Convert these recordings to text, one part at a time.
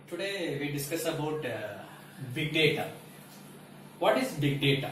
Today we discuss about uh, big data. What is big data?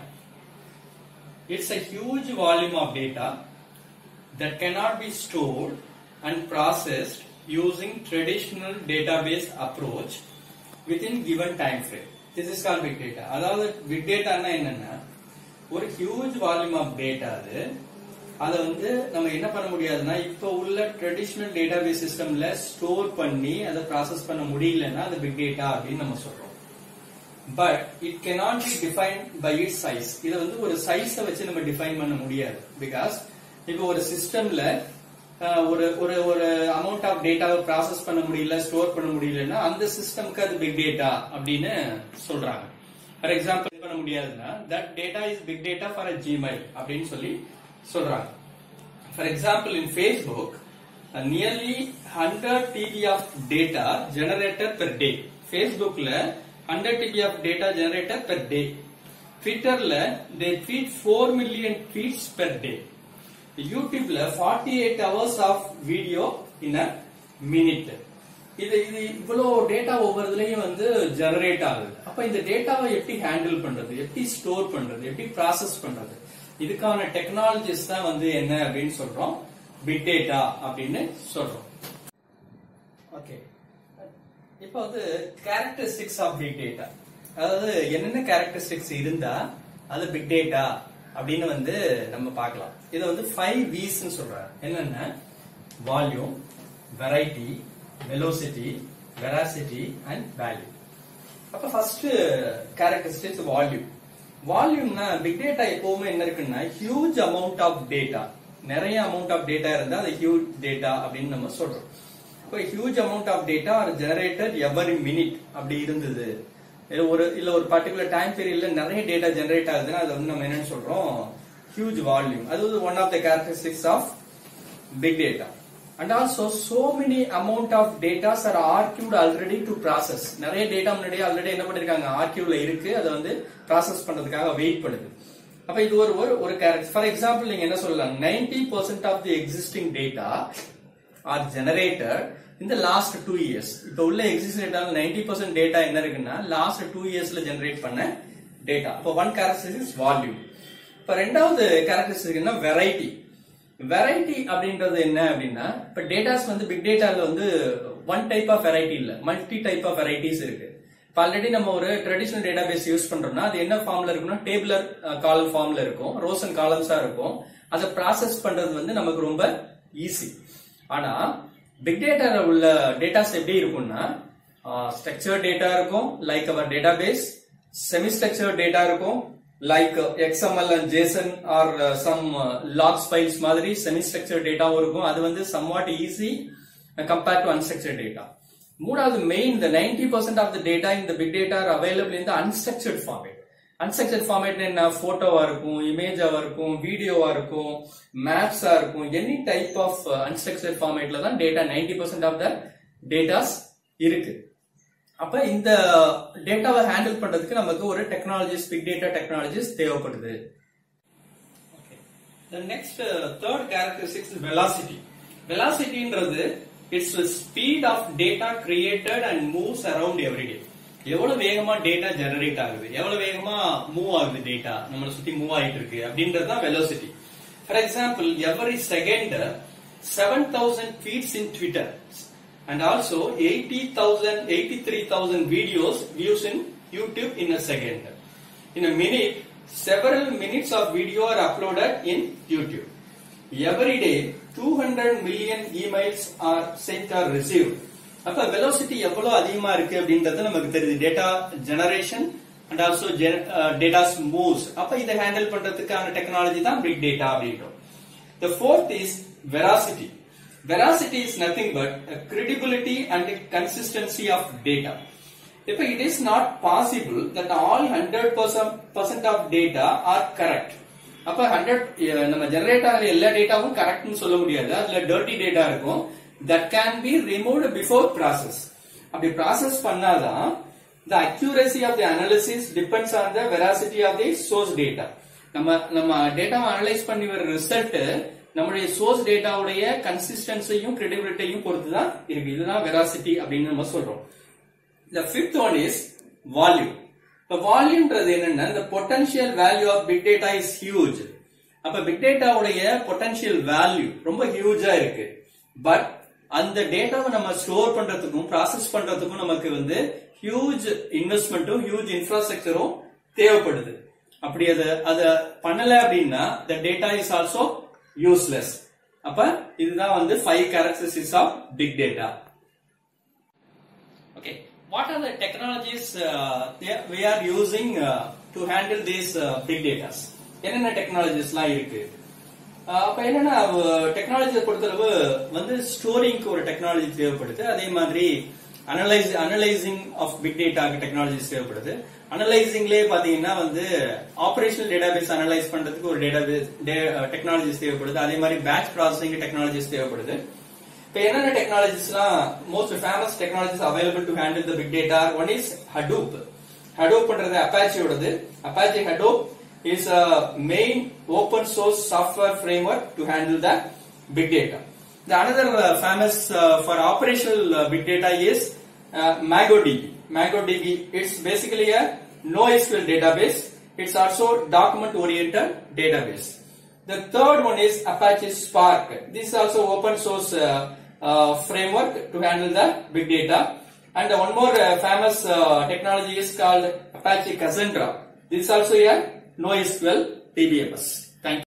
It's a huge volume of data that cannot be stored and processed using traditional database approach within given time frame. This is called big data. அதாவது big data என்னன்னா ஒரு huge volume of data அது அதை வந்து நம்ம என்ன பண்ண முடியாதுன்னா இப்போ உள்ள ட்ரெடிஷ்னல் டேட்டாபேஸ் சிஸ்டம்ல ஸ்டோர் பண்ணி அதை ப்ராசஸ் பண்ண முடியலன்னா அது பிக் டேட்டா அப்படின்னு நம்ம சொல்றோம் but it cannot be define by it size இதை வந்து ஒரு சைஸை வச்சு நம்ம டிஃபைன் பண்ண முடியாது பிகாஸ் இப்போ ஒரு சிஸ்டம்ல ஒரு ஒரு ஒரு அமௌண்ட் ஆஃப் டேட்டாவை ப்ராசஸ் பண்ண முடியல ஸ்டோர் பண்ண முடியலன்னா அந்த சிஸ்டம்க்கு அது பிக் டேட்டா அப்படின்னு சொல்றாங்க ஃபார் எக்ஸாம்பிள் பண்ண முடியாதுன்னா that data is big data for a Gmail அப்படின்னு சொல்லி சொல்றாங்க for example in Facebook nearly hundred TB of data generator per day ஃபேஸ்புக்ல hundred TB of data generator per day ட்விட்டர்ல they tweet four million tweets per day யூடியூப்ல forty eight hours of video in a minute இது இது இவ்வளவு data ஒவ்வொரு இதுலயும் வந்து generate ஆகுது அப்ப இந்த டேட்டாவை எப்படி ஹேண்டில் பண்றது எப்படி ஸ்டோர் பண்றது எப்படி ப்ராசஸ் பண்றது இதுக்கான டெக்னாலஜிஸ் தான் வந்து என்ன அப்படின்னு சொல்றோம் பிக் டேட்டா அப்படின்னு சொல்றோம் ஓகே இப்போ வந்து கேரக்டரிஸ்டிக்ஸ் ஆஃப் பிக் டேட்டா அதாவது என்னென்ன கேரக்டரிஸ்டிக்ஸ் இருந்தா அது பிக் டேட்டா அப்படின்னு வந்து நம்ம பார்க்கலாம் இதை வந்து ஃபைவ் வீஸ் சொல்றாங்க என்னென்ன volume variety velocity veracity and value அப்ப ஃபர்ஸ்ட் கேரக்டரிஸ்டிக்ஸ் வால்யூம் வால்யூம்னா பிக் டேட்டா எப்பவுமே என்ன இருக்குன்னா ஹியூஜ் அமௌண்ட் ஆஃப் டேட்டா நிறைய அமௌண்ட் ஆஃப் டேட்டா இருந்தா அது ஹியூஜ் டேட்டா அப்படின்னு நம்ம சொல்றோம் இப்போ huge amount of data are generated every minute அப்படி இருந்தது இல்ல ஒரு இல்ல ஒரு பர்டிகுலர் டைம் பீரியட்ல நிறைய டேட்டா ஜெனரேட் ஆகுதுன்னா அது வந்து நம்ம என்னன்னு சொல்றோம் ஹியூஜ் வால்யூம் அது வந்து one of the characteristics of big data and also so many amount of datas are archived already to process நிறைய டேட்டா முன்னாடியே ஆல்ரெடி என்ன பண்ணிருக்காங்க ஆர்கியூல இருக்கு அதை வந்து ப்ராசஸ் பண்றதுக்காக வெயிட் பண்ணுது அப்ப இது ஒரு ஒரு ஒரு கேரக்டர் ஃபார் எக்ஸாம்பிள் நீங்க என்ன சொல்லலாம் ninety percent of the existing data are generated இந்த லாஸ்ட் டூ இயர்ஸ் இப்ப உள்ள exist data ninety percent data என்ன இருக்குன்னா லாஸ்ட் டூ இயர்ஸ்ல ஜெனரேட் பண்ண டேட்டா இப்போ ஒன் கேரக்டரிஸ்டிக்ஸ் வால்யூம் இப்ப ரெண்டாவது கேரக்டரிஸ்டிக் என்ன வெரைட்டி வெரைட்டி அப்படின்றது என்ன அப்படின்னா இப்ப டேட்டாஸ் வந்து பிக் டேட்டால வந்து ஒன் டைப் ஆஃப் வெரைட்டி இல்ல மல்டி டைப் ஆஃப் வெரைட்டிஸ் இருக்கு இப்ப ஆல்ரெடி நம்ம ஒரு ட்ரெடிஷனல் டேட்டா பேஸ் யூஸ் பண்றோம்னா அது என்ன ஃபார்ம்ல இருக்கும்னா டேபிளர் காலம் ஃபார்ம்ல இருக்கும் ரோஸ் அண்ட் காலம்ஸா இருக்கும் அதை ப்ராசஸ் பண்றது வந்து நமக்கு ரொம்ப ஈஸி ஆனா பிக் டேட்டால உள்ள டேட்டாஸ் எப்படி இருக்கும்னா ஸ்ட்ரக்சர் டேட்டா இருக்கும் like our database semi structure data இருக்கும் like XML and JSON or some logs files மாதிரி செமி ஸ்ட்ரக்சர் டேட்டாவும் இருக்கும் அது வந்து somewhat easy compared to unstructure data மூணாவது மெயின் இந்த ninety percent of the data இந்த பிக் டேட்டா அவைலபிள் இந்த அன்ஸ்ட்ரக்சர்ட் ஃபார்மேட் அன்ஸ்ட்ரக்சர்ட் ஃபார்மேட் என்ன போட்டோவா இருக்கும் இமேஜாவா இருக்கும் வீடியோவா இருக்கும் மேப்ஸா இருக்கும் எனி டைப் ஆஃப் அன்ஸ்ட்ரக்சர்ட் ஃபார்மேட்ல தான் data ninety percent of the datas இருக்கு அப்ப இந்த டேட்டாவை ஹேண்டில் பண்றதுக்கு நமக்கு ஒரு டெக்னாலஜிஸ் பிக் டேட்டா டெக்னாலஜிஸ் தேவைப்படுது நெக்ஸ்ட் தேர்ட் கேரக்டரிஸ்டிக்ஸ் வெலாசிட்டி வெலாசிட்டின்றது it's speed of data created and moves around everyday எவ்வளவு வேகமா டேட்டா ஜெனரேட் ஆகுது எவ்வளவு வேகமா மூவ் ஆகுது டேட்டா நம்மளை சுத்தி மூவ் ஆயிட்டு இருக்கு அப்படின்றது தான் velocity for example every second seven thousand feeds in Twitter and also 80,000, 83,000 videos views in YouTube in a second. In a minute, several minutes of video are uploaded in YouTube. Every day, 200 million emails are sent or received. அப்ப velocity எவ்வளவு அதிகமா இருக்கு அப்படின்றது நமக்கு தெரியுது data generation and also datas moves அப்ப இதை handle பண்றதுக்கான டெக்னாலஜி தான் பிக் டேட்டா அப்படின்றோம் the fourth is veracity veracity is nothing but a credibility and a consistency of data. If it is not possible that all 100% of data are correct. அப்ப hundred நம்ம generate ஆகிற எல்லா டேட்டாவும் கரெக்ட்னு சொல்ல முடியாது அதுல டர்ட்டி டேட்டா இருக்கும் that can be removed before process அப்படி ப்ராசஸ் பண்ணாதான் the accuracy of the analysis depends on the veracity of the source data நம்ம நம்ம டேட்டாவை அனலைஸ் பண்ணி வர ரிசல்ட் நம்மளுடைய சோர்ஸ் டேட்டாவுடைய கன்சிஸ்டன்சியும் கிரெடிபிலிட்டியும் பொறுத்து தான் இருக்கு இதுதான் வெராசிட்டி அப்படின்னு நம்ம சொல்றோம் The fifth one is volume. இப்போ வால்யூம்ன்றது என்னன்னா இந்த potential value of big data is huge அப்ப பிக் டேட்டாவுடைய பொட்டன்ஷியல் வேல்யூ ரொம்ப ஹியூஜா இருக்கு பட் அந்த டேட்டாவை நம்ம ஸ்டோர் பண்றதுக்கும் ப்ராசஸ் பண்றதுக்கும் நமக்கு வந்து ஹியூஜ் இன்வெஸ்ட்மெண்ட்டும் ஹியூஜ் இன்ஃப்ராஸ்ட்ரக்சரும் தேவைப்படுது அப்படி அதை அதை பண்ணல அப்படின்னா the data is also useless அப்ப இதுதான் வந்து five characteristics of big data Okay, what are the technologies uh, they- we are using uh, to handle these uh, big data? என்னென்ன டெக்னாலஜிஸ்லாம் இருக்கு அஹ் அப்ப என்னன்னா டெக்னாலஜியை பொறுத்தளவு வந்து ஸ்டோரிங்க்கு ஒரு டெக்னாலஜி தேவைப்படுது அதே மாதிரி அனலைஸ் அனலைசிங் ஆஃப் பிக் டேட்டாக்கு டெக்னாலஜிஸ் தேவைப்படுது அனலைசிங்லேயே பாத்தீங்கன்னா வந்து ஆபரேஷனல் டேட்டாபேஸ் அனலைஸ் பண்றதுக்கு ஒரு டேட்டாபேஸ் டெக்னாலஜிஸ் தேவைப்படுது அதே மாதிரி பேட்ச் ப்ராசஸிங் டெக்னாலஜிஸ் தேவைப்படுது இப்போ என்னென்ன டெக்னாலஜிஸ்லாம் most famous technologies available to handle the big data one is Hadoop ஹடூப்ன்றது அப்பாச்சியோடது Apache Hadoop is a main open source software framework to handle the big data The another uh, famous uh, for operational uh, big data is uh, MongoDB. MongoDB it's basically a NoSQL database. It's also document oriented database. The third one is Apache Spark. This is also open source uh, uh, framework to handle the big data. And one more uh, famous uh, technology is called Apache Cassandra. This is also a NoSQL DBMS. Thank you.